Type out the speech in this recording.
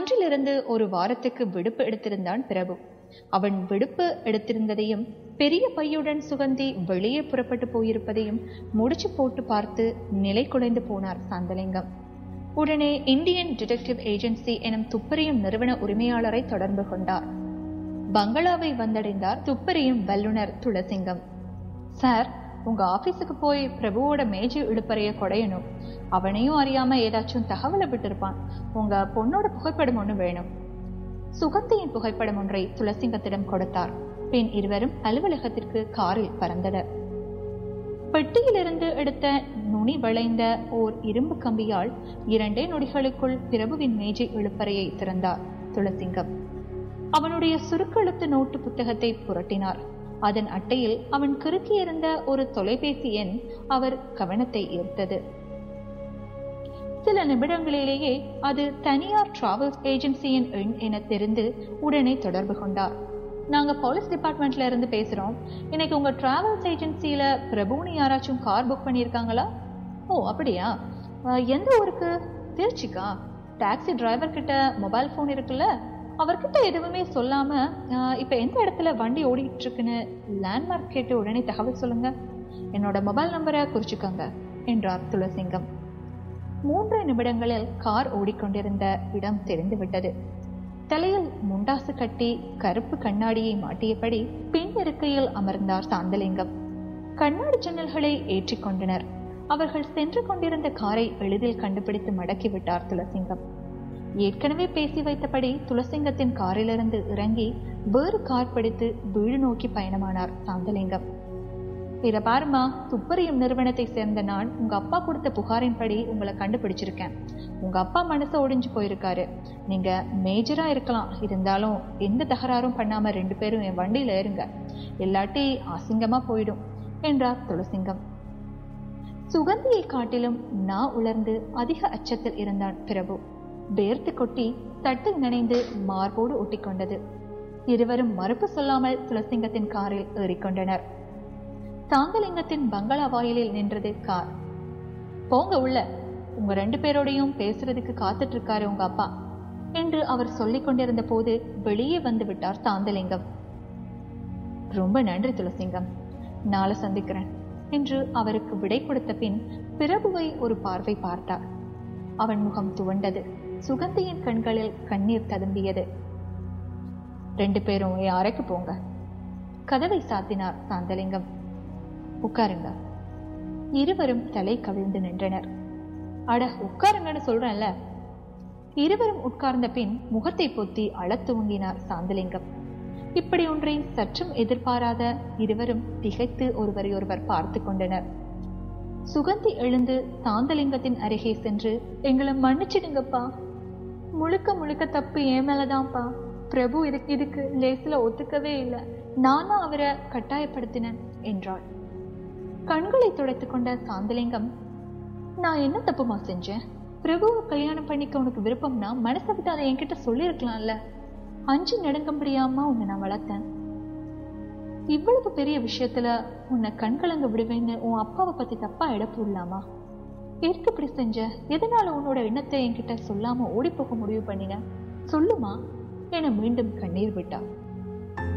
அன்றிலிருந்து ஒரு வாரத்துக்கு விடுப்பு எடுத்திருந்தான் பிரபு அவன் விடுப்பு எடுத்திருந்ததையும் பெரிய பையுடன் சுகந்தி வெளியே புறப்பட்டு போயிருப்பதையும் முடிச்சு போட்டு பார்த்து நிலை குலைந்து போனார் சாந்தலிங்கம் உடனே இந்தியன் டிடெக்டிவ் ஏஜென்சி எனும் துப்பறியும் நிறுவன உரிமையாளரை தொடர்பு கொண்டார் பங்களாவை வந்தடைந்தார் துப்பறியும் வல்லுனர் துளசிங்கம் சார் உங்க ஆபீஸுக்கு போய் பிரபுவோட மேஜை இழுப்பறைய கொடையணும் அவனையும் அறியாம ஏதாச்சும் தகவலை விட்டிருப்பான் உங்க பொண்ணோட புகைப்படம் ஒண்ணு வேணும் சுகந்தியின் புகைப்படம் ஒன்றை துளசிங்கத்திடம் கொடுத்தார் பின் இருவரும் அலுவலகத்திற்கு காரில் பறந்தனர் பெட்டியிலிருந்து எடுத்த நுனி வளைந்த ஓர் இரும்பு கம்பியால் இரண்டே நொடிகளுக்குள் பிரபுவின் மேஜை இழுப்பறையை திறந்தார் துளசிங்கம் அவனுடைய சுருக்கெழுத்து நோட்டு புத்தகத்தை புரட்டினார் அதன் அட்டையில் அவன் கிறுக்கியிருந்த ஒரு தொலைபேசி எண் அவர் கவனத்தை ஈர்த்தது சில நிமிடங்களிலேயே அது தனியார் டிராவல்ஸ் ஏஜென்சியின் எண் என தெரிந்து உடனே தொடர்பு கொண்டார் நாங்க போலீஸ் டிபார்ட்மெண்ட்ல இருந்து பேசுறோம் இன்னைக்கு உங்க டிராவல்ஸ் ஏஜென்சியில பிரபுன்னு யாராச்சும் கார் புக் பண்ணியிருக்காங்களா ஓ அப்படியா அஹ், எந்த ஊருக்கு திருச்சிக்கா டாக்ஸி டிரைவர் கிட்ட மொபைல் ஃபோன் இருக்குல்ல அவர்கிட்ட எதுவுமே சொல்லாம அஹ், இப்ப எந்த இடத்துல வண்டி ஓடிட்டு இருக்குன்னு லேண்ட்மார்க் கேட்டு உடனே தகவல் சொல்லுங்க என்னோட மொபைல் நம்பரை குறிச்சுக்கோங்க என்றார் துளசிங்கம் மூன்று நிமிடங்களில் கார் ஓடிக்கொண்டிருந்த இடம் தெரிந்துவிட்டது தலையில் முண்டாசு கட்டி கருப்பு கண்ணாடியை மாட்டியபடி பின் இருக்கையில் அமர்ந்தார் சாந்தலிங்கம் கண்ணாடி ஜன்னல்களை ஏற்றிக் கொண்டனர் அவர்கள் சென்று கொண்டிருந்த காரை எளிதில் கண்டுபிடித்து மடக்கிவிட்டார் துளசிங்கம் ஏற்கனவே பேசி வைத்தபடி துளசிங்கத்தின் காரிலிருந்து இறங்கி வேறு கார் பிடித்து வீடு நோக்கி பயணமானார் சாந்தலிங்கம் இத பாருமா துப்பறியும் நிறுவனத்தை சேர்ந்த நான் உங்க அப்பா கொடுத்த புகாரின்படி உங்களை கண்டுபிடிச்சிருக்கேன் உங்க அப்பா மனசு ஒடிஞ்சு போயிருக்காரு நீங்க மேஜரா இருக்கலாம் இருந்தாலும் எந்த தகராறும் பண்ணாம ரெண்டு பேரும் என் வண்டியில ஏறுங்க இல்லாட்டி அசிங்கமா போயிடும் என்றார் துளசிங்கம் சுகந்தியை காட்டிலும் நா உலர்ந்து அதிக அச்சத்தில் இருந்தான் பிரபு வேர்த்து கொட்டி தட்டில் நனைந்து மார்போடு ஒட்டிக்கொண்டது இருவரும் மறுப்பு சொல்லாமல் துளசிங்கத்தின் காரில் ஏறிக்கொண்டனர் சாந்தலிங்கத்தின் பங்களா வாயிலில் நின்றது கார் போங்க உள்ள உங்க ரெண்டு பேரோடையும் பேசுறதுக்கு காத்துட்டு இருக்காரு உங்க அப்பா என்று அவர் சொல்லிக் கொண்டிருந்த போது வெளியே வந்து விட்டார் சாந்தலிங்கம் ரொம்ப நன்றி துளசிங்கம் நாளை சந்திக்கிறேன் என்று அவருக்கு விடை கொடுத்த பின் பிரபுவை ஒரு பார்வை பார்த்தார் அவன் முகம் துவண்டது சுகந்தியின் கண்களில் கண்ணீர் ததும்பியது ரெண்டு பேரும் என் அறைக்கு போங்க கதவை சாத்தினார் சாந்தலிங்கம் உட்காருங்க இருவரும் தலை கவிழ்ந்து நின்றனர் அட உட்காருங்கன்னு சொல்றேன்ல இருவரும் உட்கார்ந்த பின் முகத்தை பொத்தி அழத் துவங்கினார் சாந்தலிங்கம் இப்படி ஒன்றை சற்றும் எதிர்பாராத இருவரும் திகைத்து ஒருவரை ஒருவர் பார்த்து கொண்டனர் சுகந்தி எழுந்து சாந்தலிங்கத்தின் அருகே சென்று எங்களை மன்னிச்சிடுங்கப்பா முழுக்க முழுக்க தப்பு என் மேலதான்ப்பா பிரபு இதுக்கு இதுக்கு லேசில ஒத்துக்கவே இல்லை நானா அவரை கட்டாயப்படுத்தினேன் என்றாள் கண்களை துடைத்துக் கொண்ட சாந்தலிங்கம் நான் என்ன தப்புமா செஞ்சேன் பிரபுவை கல்யாணம் பண்ணிக்க உனக்கு விருப்பம்னா மனசை விட்டு அதை என்கிட்ட சொல்லியிருக்கலாம்ல அஞ்சு நடுங்கும்படியாம உன்னை நான் வளர்த்தேன் இவ்வளவு பெரிய விஷயத்துல உன்னை கண்கலங்க விடுவேன்னு உன் அப்பாவை பத்தி தப்பா எடை போடலாமா எதுக்கு இப்படி செஞ்ச எதனால உன்னோட எண்ணத்தை என்கிட்ட சொல்லாம ஓடி போக முடிவு பண்ணின சொல்லுமா என மீண்டும் கண்ணீர் விட்டார்